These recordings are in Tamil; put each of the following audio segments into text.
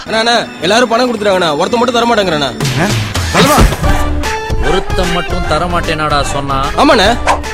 அண்ணா அண்ணா எல்லாரும் பணம் கொடுத்துறாங்கண்ணா ஒருத்த மட்டும் தர மாட்டேங்கிறண்ணா ஆ? தலைவா ஒருத்தன் மட்டும் தரமாட்டேனாடா சொன்னா ஆமாண்ணே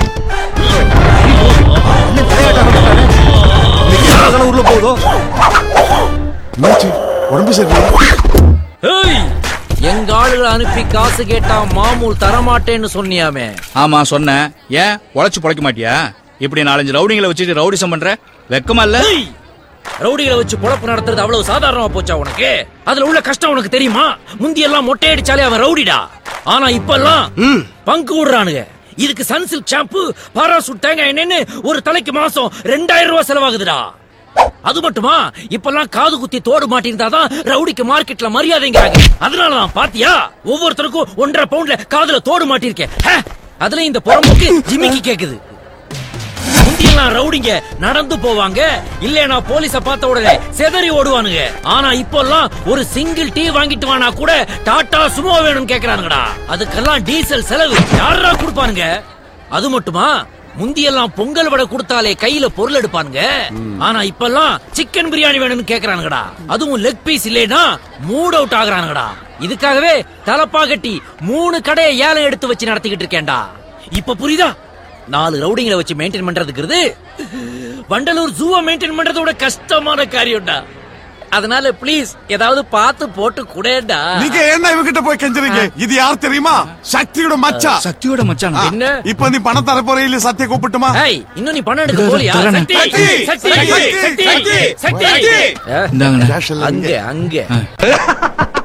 இன்னும் தலையாட்ட ஆரம்பிச்சிட்டானே. இன்னைக்கு எவ்வளவு உள்ள போகுதோ என்னாச்சு உடம்பு சரியில்லை ஏய் எங்க ஆளுகளை அனுப்பி காசு கேட்டா மாமூல் தரமாட்டேன்னு சொன்னியாமே ஆமா சொன்னேன் ஏன் உழைச்சு பொழைக்க மாட்டியா இப்படி நாலஞ்சு ரவுடிங்களை வச்சுட்டு ரவுடிசம் பண்ற வெக்கமா இல்ல ஏய், ரவுடிகளை வச்சு பொழப்பு நடத்துறது அவ்வளவு சாதாரணமா போச்சா உனக்கு அதுல உள்ள கஷ்டம் உனக்கு தெரியுமா முந்தி எல்லாம் மொட்டை அடிச்சாலே அவன் ரவுடிடா ஆனா இப்ப எல்லாம் பங்கு விடுறானுங்க இதுக்கு சன்சில்க் ஷாம்பு பாராசூட் தேங்காய் எண்ணெய்னு ஒரு தலைக்கு மாசம் ரெண்டாயிரம் ரூபாய் செலவாகுதுடா அது மட்டுமா இப்பெல்லாம் காது குத்தி தோடு மாட்டிருந்தாதான் ரவுடிக்கு மார்க்கெட்ல மரியாதைங்கிறாங்க அதனாலதான் பாத்தியா ஒவ்வொருத்தருக்கும் ஒன்றரை பவுண்ட்ல காதுல தோடு மாட்டிருக்கேன் ஹே, அதுல இந்த புறம்போக்கு ஜிமிக்கி கேக்குது முந்தியெல்லாம் ரவுடிங்க நடந்து போவாங்க இல்லனா போலீஸ பார்த்த உடனே செதறி ஓடுவானுங்க ஆனா இப்போல்லாம் ஒரு சிங்கிள் டீ வாங்கிட்டு வானா கூட டாடா சுமோ வேணும்னு கேக்குறானுங்கடா அதுக்கெல்லாம் டீசல் செலவு யாரா கொடுப்பானுங்க அது மட்டுமா முந்தியெல்லாம் பொங்கல் வடை கொடுத்தாலே கையில பொருள் எடுப்பானுங்க ஆனா இப்பெல்லாம் சிக்கன் பிரியாணி வேணும்னு கேக்குறானுங்கடா அதுவும் லெக் பீஸ் இல்லைனா மூட் அவுட் ஆகுறானுங்கடா இதுக்காகவே தலப்பா கட்டி மூணு கடையை ஏலம் எடுத்து வச்சு நடத்திக்கிட்டு இருக்கேன்டா இப்ப புரியுதா நாலு ரவுடிங்களை வச்சு மெயின்டைன் பண்றதுக்குறது வண்டலூர் ஜூவை மெயின்டைன் பண்றதோட கஷ்டமான காரியம்டா அதனால ப்ளீஸ் ஏதாவது பார்த்து போட்டு கூடடா நீங்க என்ன இவகிட்ட போய் கெஞ்சுறீங்க இது யார் தெரியுமா சக்தியோட மச்சா சக்தியோட மச்சானா என்ன? இப்ப நீ பணம் தர போற இல்ல சத்திய கூப்பிட்டுமா ஏய் இன்னும் நீ பணம் எடுக்க போலியா தரேனே. சக்தி சக்தி, சக்தி சக்தி, சக்தி சக்தி, சக்தி சக்தி. ஆ, இந்தாங்கண்ணே கேஷ் எல்லாம் அங்க அங்க